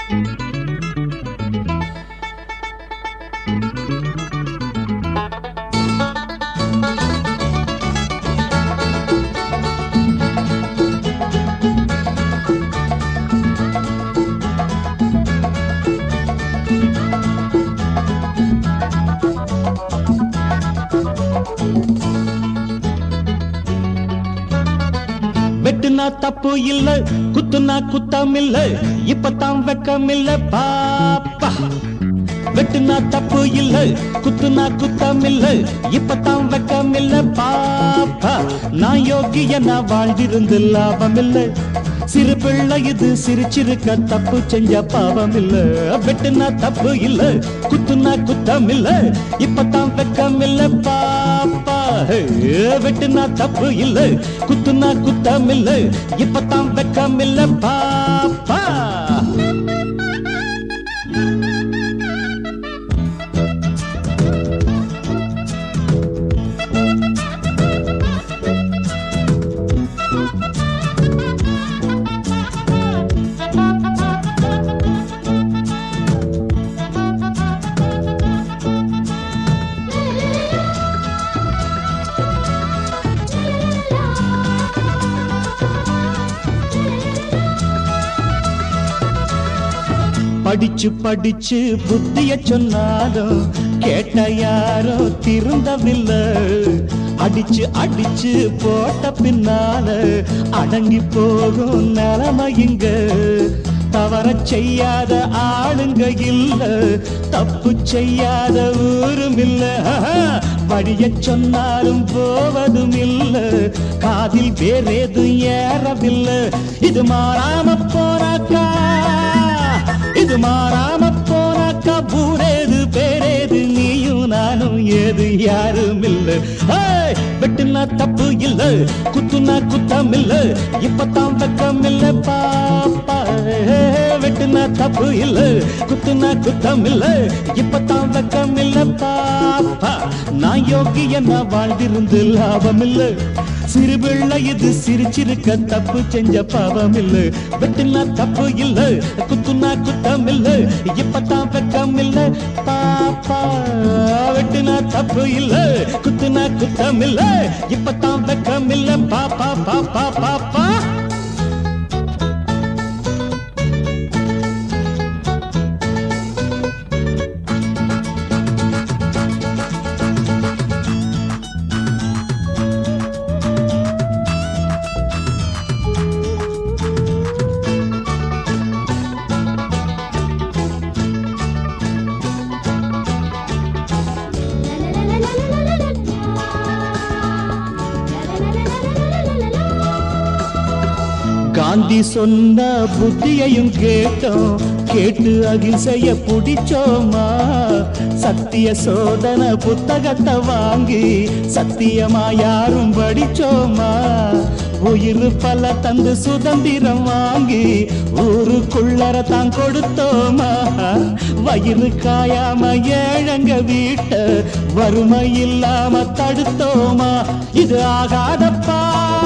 வெட்டுனா தப்பு இல்ல குத்துனா குத்தம் இல்ல இப்பதான் வெக்கம் இல்ல பாப்பா வெட்டுனா தப்பு இல்ல குத்துனா குத்தம் இல்ல இப்பதான் வெக்கம் இல்ல பாப்பா நான் யோகிய நான் வாழ்ந்திருந்து லாபம் இல்ல சிறு பிள்ளை இது சிரிச்சிருக்க தப்பு செஞ்ச பாவம் இல்ல வெட்டுனா தப்பு இல்ல குத்துனா குத்தம் இல்ல இப்பதான் வெக்கம் இல்ல பாப்பா வெட்டுனா தப்பு இல்ல குத்துனா குத்தம் இல்ல இப்பதான் வெக்கம் இல்ல பாப்பா படிச்சு படிச்சு புத்திய சொன்னாலும் கேட்ட யாரோ திருந்தவில்லை அடிச்சு அடிச்சு போட்ட பின்னால அடங்கி போகும் நிலைமை இங்க தவற செய்யாத ஆளுங்க இல்ல தப்பு செய்யாத ஊரும் இல்ல வழிய சொன்னாலும் போவதும் இல்ல காதில் வேறேதும் ஏறவில்லை இது மாறாம போனாக்கா இது மாறாம போனாக்கா ஊரேது பேரேது நீயும் நானும் ஏது யாரும் இல்ல ஏய், வெட்டுனா தப்பு இல்ல குத்துனா குத்தம் இல்ல இப்பதான் வெக்கம் இல்ல பாப்பா ஏய், வெட்டுனா தப்பு இல்ல குத்துனா குத்தம் இல்ல இப்பதான் வெக்கம் இல்ல பாப்பா நான் யோகிய நான் வாழ்ந்திருந்து லாபம் இல்ல சிறு பிள்ளை இது சிரிச்சிருக்க தப்பு செஞ்ச பாவம் இல்ல வெட்டுனா தப்பு இல்ல குத்துனா குத்தம் இல்ல இப்பதான் வெக்கம் இல்ல பாப்பா வெட்டுனா தப்பு இல்ல குத்துனா குத்தம் இல்ல இப்பதான் வெக்கம் இல்ல பாப்பா பாப்பா பாப்பா காந்தி சொன்ன புத்தியையும் கேட்டோம் கேட்டு அகிம்சைய புடிச்சோமா சத்திய சோதன புத்தகத்தை வாங்கி சத்தியமா யாரும் படிச்சோமா உயிர் பல தந்து சுதந்திரம் வாங்கி ஊருக்குள்ளர தான் கொடுத்தோமா வயிறு காயாம ஏழங்க வீட்ட வறுமை இல்லாம தடுத்தோமா இது ஆகாதப்பா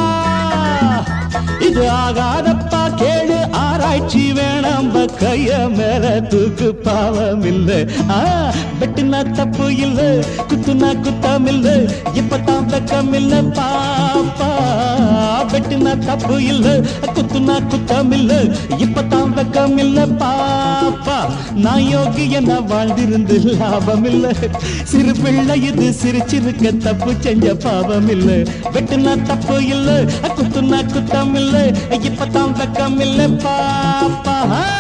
இது ஆகாதப்பா கேளு ஆராய்ச்சி வேணாம் கைய மேல தூக்கு பாவம் இல்ல ஆ, வெட்டுனா தப்பு இல்ல குத்துனா குத்தம் இல்ல இப்பதான் வெக்கம் இல்ல பாப்பா வெட்டுனா தப்பு இல்ல குத்துனா குத்தம் இல்ல இப்பதான் வெக்கம் இல்ல பாப்பா நான் யோகிய நான் வாழ்ந்திருந்து லாபம் இல்ல சிறு பிள்ளை இது சிரிச்சிருக்க தப்பு செஞ்ச பாவம் இல்ல வெட்டுனா தப்பு இல்ல குத்துனா குத்தம் இல்ல இப்பதான் வெக்கம் இல்ல பாப்பா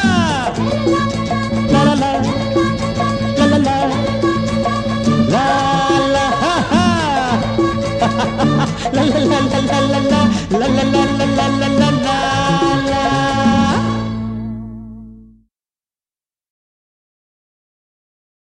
லா, லா, லா. லா, லா, லா. லா, லா, ஹா, ஹா. லா, லா, லா, லா, லா, லா, லா. லா, லா, லா, லா, லா, லா, லா.